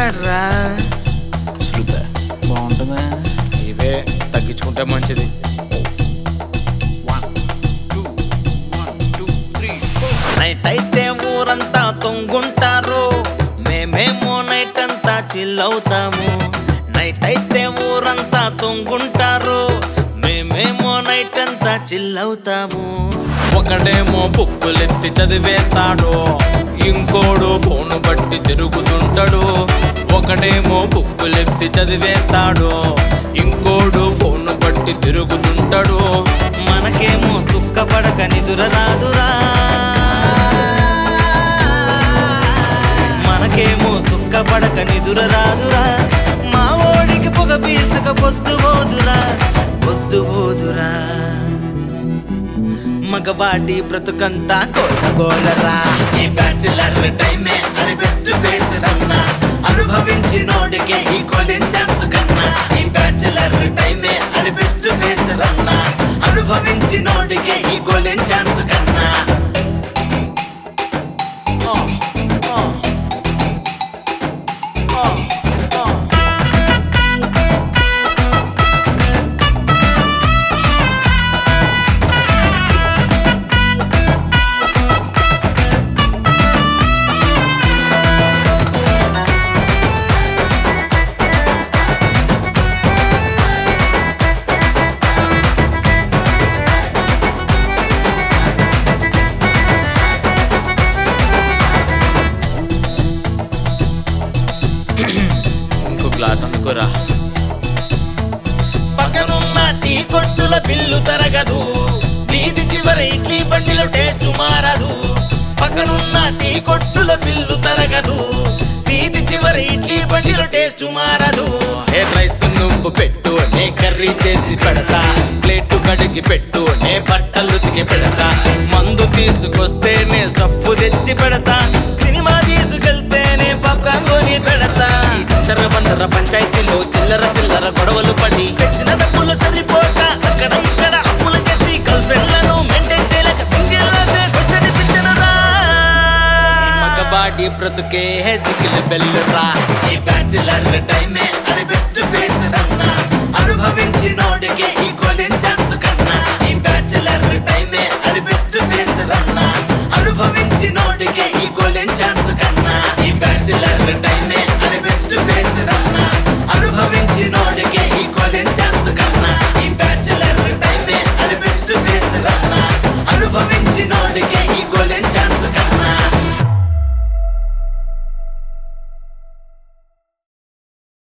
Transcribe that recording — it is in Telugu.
చేస్తాడ్రా శృత బాగుంటుందా ఇవే తగ్గించుకుంటే మంచిది నైట్ అయితే ఊరంతా తొంగుంటారు మేమేమో నైట్ అంతా చిల్ అవుతాము నైట్ అయితే ఊరంతా తొంగుంటారు మేమేమో నైట్ అంతా చిల్ అవుతాము ఒకడేమో బుక్కులెత్తి చదివేస్తాడు ఇంకోడు ఫోను బట్టి తిరుగుతుంటాడు ఒకడేమో బుక్కులెత్తి చదివేస్తాడు ఇంకోడు ఫోను బట్టి తిరుగుతుంటాడు మనకేమో సుక్కపడక నిదుర రాదురా మనకేమో సుక్కపడక నిదుర రాదురా మా ఓడికి పొగ పీల్చక పొద్దు పోదురా పొద్దు పోదురా మగవాడి బ్రతుకంతా కోలగోలరా ఈ బ్యాచులర్ టైమే అది బెస్ట్ ఫేస్ రన్నా అనుభవించి నోడికే ఈ గోల్డెన్ ఛాన్స్ కన్నా ఈ బ్యాచులర్ టైమే అది బెస్ట్ ఫేస్ రన్నా అనుభవించి నోడికే ఈ గోల్డెన్ ఛాన్స్ కన్నా ఆ, ఆ, ఆ, ఆ. ఇంకో గ్లాస్ అందుకోరా పక్కనున్న టీ కొట్టుల బిల్లు తరగదు వీధి చివర ఇడ్లీ బండిలో టేస్ట్ మారదు పక్కనున్న టీ కొట్టుల బిల్లు తరగదు వీధి చివర ఇడ్లీ బండిలో టేస్ట్ మారదు ఏ రైస్ నువ్వు పెట్టు నే కర్రీ చేసి పెడతా ప్లేట్ కడిగి పెట్టు నే బట్టలు ఉతికి పెడతా మందు తీసుకొస్తే నే స్టఫ్ తెచ్చి పెడతా సినిమా తీసుకెళ్తేనే పాప్కార్న్ కొని పెడతా ఈ చిల్లర బండర పంచాయతీలో చిల్లర చిల్లర గొడవలు పడి తెచ్చిన డబ్బులు సరిపోక అక్కడ ఇక్కడ అప్పులు చేసి గర్ల్ ఫ్రెండ్లను మెయింటైన్ చేయలేక సింగిల్ మగబాడి బ్రతుకే జిగిలి బెల్లురా ఈ బ్యాచులర్ టైమే అది బెస్ట్ ఫేస్ రన్నా అనుభవించి నోడికే ఈ గోల్డెన్